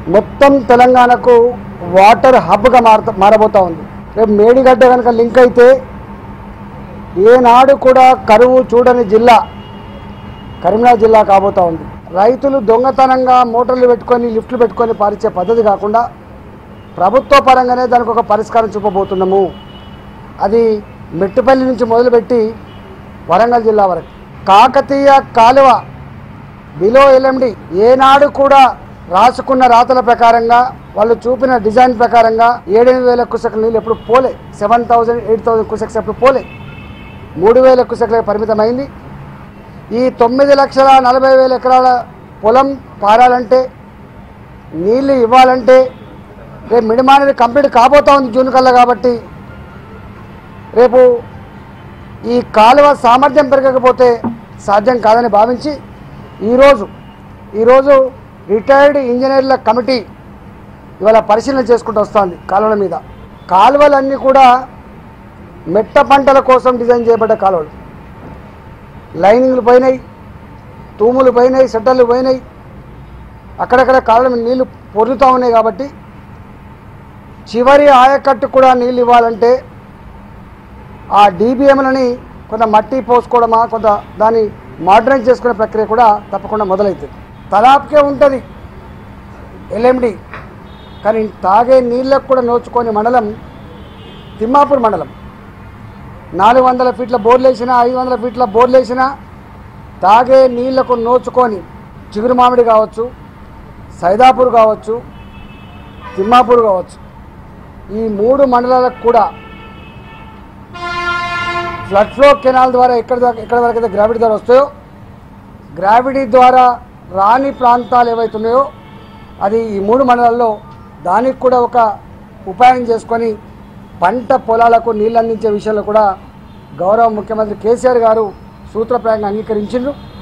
మొత్తం తెలంగాణకు వాటర్ హబ్గా మారుత మారబోతా ఉంది రేపు మేడిగడ్డ కనుక లింక్ అయితే ఏనాడు కూడా కరువు చూడని జిల్లా కరీంనగర్ జిల్లా కాబోతా ఉంది రైతులు దొంగతనంగా మోటార్లు పెట్టుకొని లిఫ్ట్లు పెట్టుకొని పారించే పద్ధతి కాకుండా ప్రభుత్వ పరంగానే దానికి ఒక పరిష్కారం చూపబోతున్నాము అది మెట్టుపల్లి నుంచి మొదలుపెట్టి వరంగల్ జిల్లా వరకు కాకతీయ కాలువ బిలో ఎల్ఎండి ఏనాడు కూడా రాసుకున్న రాతల ప్రకారంగా వాళ్ళు చూపిన డిజైన్ ప్రకారంగా ఏడెనిమిది వేల కుసెక్ల నీళ్ళు ఎప్పుడు పోలే seven thousand eight thousand cusecs ఎప్పుడు పోలే మూడు వేల కుసెక్లకు పరిమితమైంది ఈ తొమ్మిది లక్షల నలభై వేల ఎకరాల పొలం పారాలంటే నీళ్లు ఇవ్వాలంటే రేపు మిడిమానేది కంప్లీట్ కాబోతా ఉంది జూన్ కల్లా కాబట్టి రేపు ఈ కాలువ సామర్థ్యం పెరగకపోతే సాధ్యం కాదని భావించి ఈరోజు ఈరోజు రిటైర్డ్ ఇంజనీర్ల కమిటీ ఇవాళ పరిశీలన చేసుకుంటూ వస్తుంది కాలువల మీద కాలువలన్నీ కూడా మెట్ట పంటల కోసం డిజైన్ చేయబడ్డ కాలువలు లైనింగ్లు పోయినాయి తూములు పోయినాయి సెట్టర్లు పోయినాయి అక్కడక్కడ కాలువల మీద నీళ్లు పొర్లుతూ ఉన్నాయి కాబట్టి చివరి ఆయకట్టు కూడా నీళ్ళు ఇవ్వాలంటే ఆ డీబీఎంలని కొంత మట్టి పోసుకోవడమా కొంత దాన్ని మోడరైజ్ చేసుకునే ప్రక్రియ కూడా తప్పకుండా మొదలవుతుంది తలాప్కే ఉంటుంది ఎల్ఎండి కానీ తాగే నీళ్ళకు కూడా నోచుకొని మండలం తిమ్మాపూర్ మండలం నాలుగు వందల ఫీట్ల బోర్లు వేసినా ఐదు వందల ఫీట్ల బోర్లు వేసినా తాగే నీళ్లకు నోచుకొని చిగురు మామిడి కావచ్చు సైదాపూర్ కావచ్చు తిమ్మాపూర్ కావచ్చు ఈ మూడు మండలాలకు కూడా ఫ్లడ్ ఫ్లో కెనాల్ ద్వారా ఎక్కడ దాకా ఎక్కడ వరకు అయితే గ్రావిటీ ద్వారా వస్తాయో గ్రావిటీ ద్వారా రాని ప్రాంతాలు ఏవైతే ఉన్నాయో అది ఈ మూడు మండలాల్లో దానికి కూడా ఒక ఉపాయం చేసుకొని పంట పొలాలకు నీళ్ళు అందించే విషయంలో కూడా గౌరవ ముఖ్యమంత్రి కేసీఆర్ గారు సూత్రప్రాయంగా అంగీకరించిండ్రు